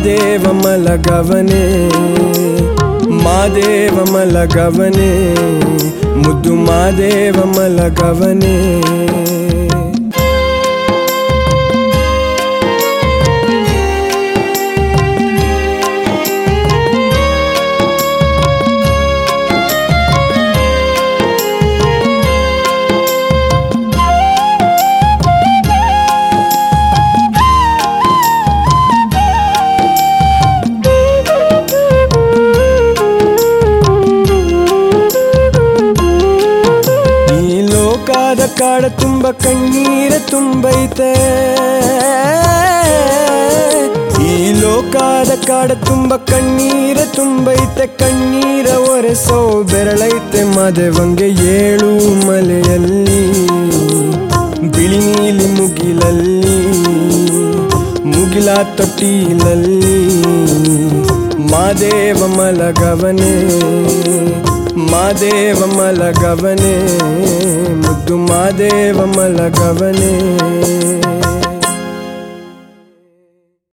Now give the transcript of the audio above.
ಮಾದೇವ ಮಲಗವನೆ ಮಾದೇವ ಮಲಗವನೆ ಮುದ್ದು ಮಾದೇವ ಮಲಗವನೆ ಈ ಲೋಕದ ಕಾಡ ತುಂಬ ಕಣ್ಣೀರ ತುಂಬೈತೆ ಈ ಲೋಕದ ಕಾಡ ತುಂಬ ಕಣ್ಣೀರ ತುಂಬೈತೆ ಕಣ್ಣೀರ ಒರೆಸೋ ಬೆರಳೈತೆ ಮದವಂಗೆ ಏಳು ಮಲೆಯಲ್ಲಿ ಬಿಳಿ ನೀಲಿ ಮುಗಿಲಲ್ಲಿ ಮುಗಿಲ ತೊಟ್ಟಿಲಲ್ಲಿ ಮಾದೇವ ಮಲಗವನೆ ಮಾದೇವ ಮಲಗವನೆ ಮುದ್ದು ಮಾದೇವ ಮಲಗವನೆ